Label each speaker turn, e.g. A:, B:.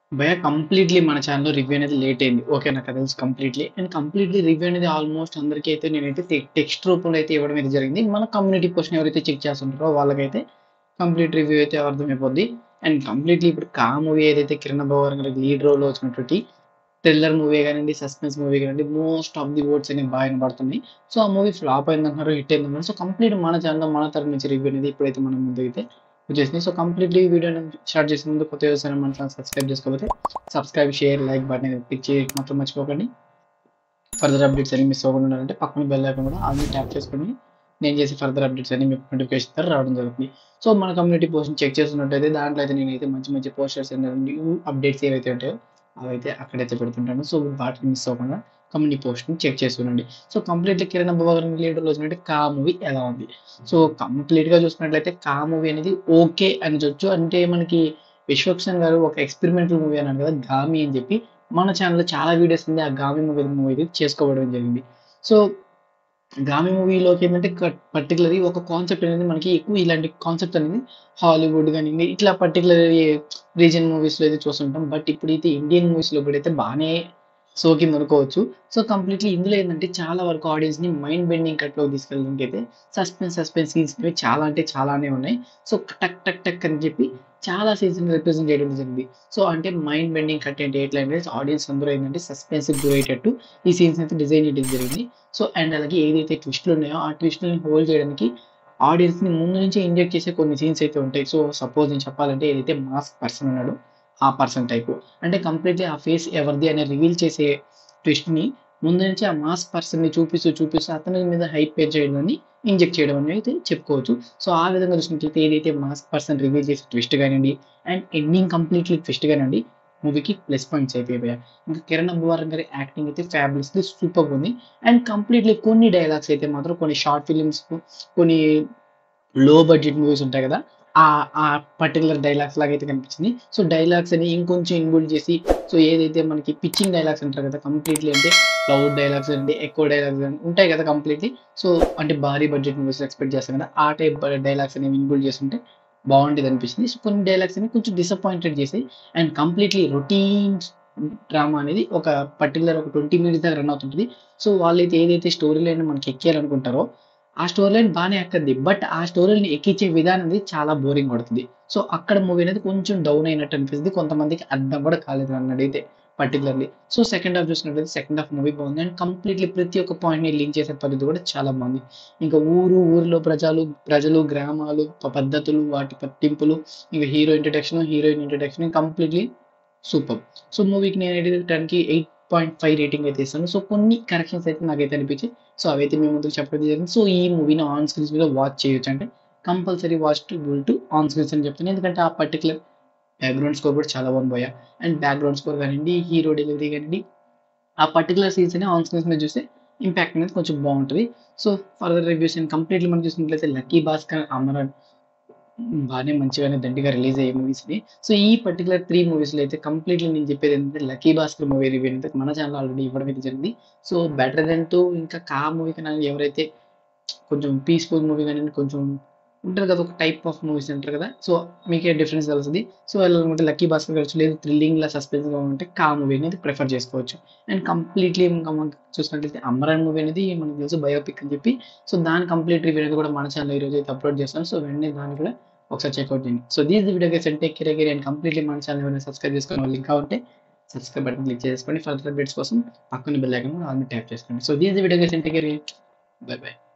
A: భయ్యా కంప్లీట్‌లీ మన ఛానెల్‌లో రివ్యూ అనేది లేట్ అయింది. ఓకే. నాకు అది తెలుసు కంప్లీట్‌లీ. అండ్ కంప్లీట్‌లీ రివ్యూ అనేది ఆల్మోస్ట్ అందరికీ అయితే నేనైతే టె టెక్స్ట్ రూపంలో అయితే ఇవ్వడం అయితే జరిగింది. మన కమ్యూనిటీ పోస్ట్‌ని ఎవరైతే చెక్ చేస్తుంటారో వాళ్ళకైతే కంప్లీట్ రివ్యూ అయితే అర్థమైపోద్ది. అండ్ కంప్లీట్‌లీ ఇప్పుడు 'కా' మూవీ ఏదైతే కిరణ్ అబ్బవరం గారికి లీడ్ రోల్‌లో వచ్చినటువంటి థ్రిల్లర్ మూవీ గానియండి, సస్పెన్స్ మూవీ గానియండి మోస్ట్ ఆఫ్ ది ఓట్స్ అనేవి బాగా వినబడుతున్నాయి. సో, ఆ మూవీ ఫ్లాప్ అయిందంటున్నారు, హిట్ అయిందంటున్నారు. సో, కంప్లీట్ మన ఛానెల్‌లో మన తరపు నుంచి రివ్యూ అనేది ఇప్పుడైతే మన ముందుకైతే వచ్చేసింది. సో, కంప్లీట్‌లీ వీడియోని స్టార్ట్ చేసే ముందు కొత్త వ్యూవర్స్ అయినా మన ఛానెల్ సబ్స్క్రైబ్ చేసుకోకపోతే సబ్స్క్రైబ్, షేర్, లైక్ బటన్ అనేది క్లిక్ చేయడం మాత్రం మర్చిపోకండి. ఫర్దర్ అప్డేట్స్ అన్ని మిస్ అవ్వకుండా ఉండాలంటే పక్కన బెల్ ఐకాన్ కూడా ఆల్ మీద ట్యాప్ చేసుకోండి. నేను చేసే ఫర్దర్ అప్డేట్స్ అన్ని మీకు నోటిఫికేషన్ ద్వారా రావడం జరుగుతుంది. సో, మన కమ్యూనిటీ పోస్ట్‌ని చెక్ చేస్తున్నట్టయితే దాంట్లో అయితే నేనైతే మంచి మంచి పోస్టర్స్ అండ్ న్యూ అప్డేట్స్ ఏవైతే ఉంటాయో అవైతే అక్కడైతే పెడుతుంటాను. సో, వాటిని మిస్ అవ్వకుండా కమ్యూనిటీ పోస్ట్‌ని చెక్ చేసి ఉండండి. So, completely Kiran Abbavaram lead రోల్‌లో వచ్చినట్టు 'కా' మూవీ ఎలా ఉంది? సో, కంప్లీట్‌గా చూసుకున్నట్లయితే 'కా' మూవీ అనేది ఓకే అనొచ్చు. అంటే మనకి విశ్వక్సేన్ గారు ఒక ఎక్స్‌పెరిమెంటల్ మూవీ అన్నారు కదా! 'గామి' అని చెప్పి మన ఛానెల్‌లో చాలా వీడియోస్ ఉంది. ఆ 'గామి' మూవీ మూవీ అయితే చేసుకోవడం జరిగింది. సో, 'గామి' మూవీలోకి ఏంటంటే కట్ పర్టిక్యులర్‌లీ ఒక కాన్సెప్ట్ అనేది మనకి ఎక్కువ ఇలాంటి కాన్సెప్ట్ అనేది హాలీవుడ్ గానియండి, ఇట్లా పర్టిక్యులర్ రీజియన్ మూవీస్‌లో అయితే చూస్తుంటాం. బట్ ఇప్పుడైతే ఇండియన్ మూవీస్‌లో ఇప్పుడైతే బానే సోకిందనుకోవచ్చు. సో, కంప్లీట్‌లీ ఇందులో ఏందంటే చాలా వరకు ఆడియన్స్‌ని మైండ్ బెండింగ్ కట్‌లోకి తీసుకెళ్ళడానికైతే సస్పెన్స్, సస్పెన్స్ సీన్స్ అనేవి చాలా అంటే చాలానే ఉన్నాయి. సో, టక్ టక్ టక్ అని చెప్పి చాలా సీన్స్‌ని రిప్రజెంట్ చేయడం జరిగింది. సో, అంటే మైండ్ బెండింగ్ కట్ అంటే ఎట్లా అంటే ఆడియన్స్ అందరూ ఏంటంటే సస్పెన్స్‌కి గురయ్యేటట్టు ఈ సీన్స్ అయితే డిజైన్ చేయడం జరిగింది. సో, అండ్ అలాగే ఏదైతే ట్విస్ట్‌లు ఉన్నాయో ఆ ట్విస్ట్‌లని హోల్డ్ చేయడానికి ఆడియన్స్‌ని ముందు నుంచే ఇంజెక్ట్ చేసే కొన్ని సీన్స్ అయితే ఉంటాయి. సో, సపోజ్ నేను చెప్పాలంటే ఏదైతే మాస్క్ పర్సన్ ఉన్నాడో ఆ పర్సన్ టైపు. అంటే కంప్లీట్‌లీ ఆ ఫేస్ ఎవరిది అని రివీల్ చేసే ట్విస్ట్‌ని ముందు నుంచి ఆ మాస్క్ పర్సన్‌ని చూపిస్తూ, చూపిస్తూ అతని మీద హైప్ పెంచేయడాన్ని ఇంజెక్ట్ చేయడం అని అయితే చెప్పుకోవచ్చు. సో, ఆ విధంగా చూసినట్లయితే ఏదైతే మాస్క్ పర్సన్ రివీల్ చేసే ట్విస్ట్ గానియండి అండ్ ఎండింగ్ కంప్లీట్‌లీ ట్విస్ట్ గానియండి మూవీకి ప్లస్ పాయింట్స్ అయిపోయాయి భయ్యా. ఇంకా కిరణ్ అబ్బవరం గారి యాక్టింగ్ అయితే ఫ్యాబులస్‌లీ సూపర్‌గా ఉంది. అండ్ కంప్లీట్‌లీ కొన్ని డైలాగ్స్ అయితే మాత్రం కొన్ని షార్ట్ ఫిల్మ్స్ కొన్ని లో బడ్జెట్ మూవీస్ ఉంటాయి కదా! ఆ ఆ పర్టిక్యులర్ డైలాగ్స్ లాగా అయితే కనిపించింది. సో, డైలాగ్స్ అని ఇంకొంచెం ఇన్‌బిల్డ్ చేసి సో, ఏదైతే మనకి పిచ్చింగ్ డైలాగ్స్ అంటారు కదా! కంప్లీట్‌లీ అంటే లౌడ్ డైలాగ్స్ అండి, ఎక్కువ డైలాగ్స్ అని ఉంటాయి కదా! కంప్లీట్‌లీ. సో, అంటే భారీ బడ్జెట్ మూవీస్‌లో ఎక్స్‌పెక్ట్ చేస్తాం కదా! ఆ టైప్ డైలాగ్స్ అనేవి ఇన్‌బిల్డ్ చేసుంటే బాగుండేది అనిపించింది. సో, కొన్ని డైలాగ్స్ అనేవి కొంచెం డిసప్పాయింటెడ్ చేసాయి. అండ్ కంప్లీట్‌లీ రొటీన్ డ్రామా అనేది ఒక పర్టిక్యులర్ ఒక 20 మినిట్స్ దాకా రన్ అవుతుంటది. సో, వాళ్ళైతే ఏదైతే స్టోరీ లైన్ మనకి ఎక్కియాలనుకుంటారో ఆ స్టోరీ లైన్ బానే ఎక్కద్ది. బట్ ఆ స్టోరీ లైన్ ఎక్కించే విధానం అనేది చాలా బోరింగ్ కొడుతది. సో, అక్కడ మూవీ అనేది కొంచెం డౌన్ అయినట్టు అనిపిస్తది. కొంతమందికి అర్థం కూడా కాలేదు నన్నడిగితే పర్టిక్యులర్‌లీ. సో, సెకండ్ హాఫ్ చూసినట్లయితే సెకండ్ హాఫ్ మూవీ బాగుంది. అండ్ కంప్లీట్‌లీ ప్రతి ఒక్క పాయింట్‌ని లింక్ చేసే పద్ధతి కూడా చాలా బాగుంది. ఇంకా ఊరు, ఊరిలో ప్రజలు, ప్రజలు, గ్రామాలు, ప పద్ధతులు, వాటి పట్టింపులు, ఇంకా hero introduction, heroine introduction completely superb. So, మూవీకి నేనైతే 10కి 8.5 రేటింగ్ అయితే ఇస్తాను. సో, కొన్ని కరెక్షన్స్ అయితే నాకైతే అనిపించాయి. సో, అవైతే మీ ముందుకు చెప్పడం జరిగింది. సో, ఈ మూవీని ఆన్ స్క్రీన్స్ మీద వాచ్ చేయొచ్చు. అంటే compulsory watch to go to on screens అని చెప్తాను. ఎందుకంటే ఆ పర్టిక్యులర్ బ్యాక్‌గ్రౌండ్ స్కోర్ కూడా చాలా బాగుంది భయ్యా. అండ్ బ్యాక్‌గ్రౌండ్ స్కోర్ కానియండి, హీరో డెలివరీ కానియండి, ఆ పర్టిక్యులర్ సీన్స్‌ని ఆన్ స్క్రీన్స్ మీద చూస్తే ఇంపాక్ట్ అనేది కొంచెం బాగుంటది. సో, ఫర్దర్ రివ్యూస్ అండ్ కంప్లీట్‌లీ మనం చూసినట్లయితే 'లక్కీ భాస్కర్', 'అమరన్' బానే మంచిగానే దండిగా రిలీజ్ అయ్యే మూవీస్‌ని. సో, ఈ పర్టిక్యులర్ 3 మూవీస్‌లో అయితే కంప్లీట్‌లీ నేను చెప్పేది ఏంటంటే 'లక్కీ భాస్కర్' మూవీ రివ్యూ అయితే మన ఛానెల్‌లో ఆల్రెడీ ఇవ్వడం అయితే జరిగింది. సో, బెటర్ దెన్ టు ఇంకా 'కా' మూవీ కన్నా ఎవరైతే కొంచెం పీస్‌ఫుల్ మూవీ కానియండి, కొంచెం ఉంటది కదా! ఒక టైప్ ఆఫ్ మూవీస్ అంటారు కదా! సో, మీకే డిఫరెన్స్ తెలుస్తది. సో, వెళ్ళాలనుకుంటే 'లక్కీ భాస్కర్' కావచ్చు, లేదు థ్రిల్లింగ్‌లా, సస్పెన్స్‌గా ఉంటే 'కా' మూవీ అనేది ప్రిఫర్ చేసుకోవచ్చు. అండ్ కంప్లీట్‌లీ ఇంకా మనం చూసినట్లయితే 'అమరన్' మూవీ అనేది మనకు తెలుసు బయోపిక్ అని చెప్పి. సో, దాని కంప్లీట్ రివ్యూ అనేది కూడా మన ఛానెల్‌లో ఈరోజు అయితే అప్లోడ్ చేస్తాను. సో, వెంటనే దాన్ని కూడా ఒకసారి చెక్‌ఔట్ చేయండి. So, this the video guys and take care again and completely మన ఛానెల్ ఎవరైనా సబ్స్క్రైబ్ చేసుకుని వాళ్ళు ఇంకా ఉంటే సబ్స్క్రైబ్ బటన్ క్లిక్ చేసుకోండి. ఫర్దర్ అప్డేట్స్ కోసం పక్కన బెల్ ఐకాన్ కూడా ఆల్ మీద ట్యాప్ చేసుకోండి. So, this the video guys and take care. Bye by.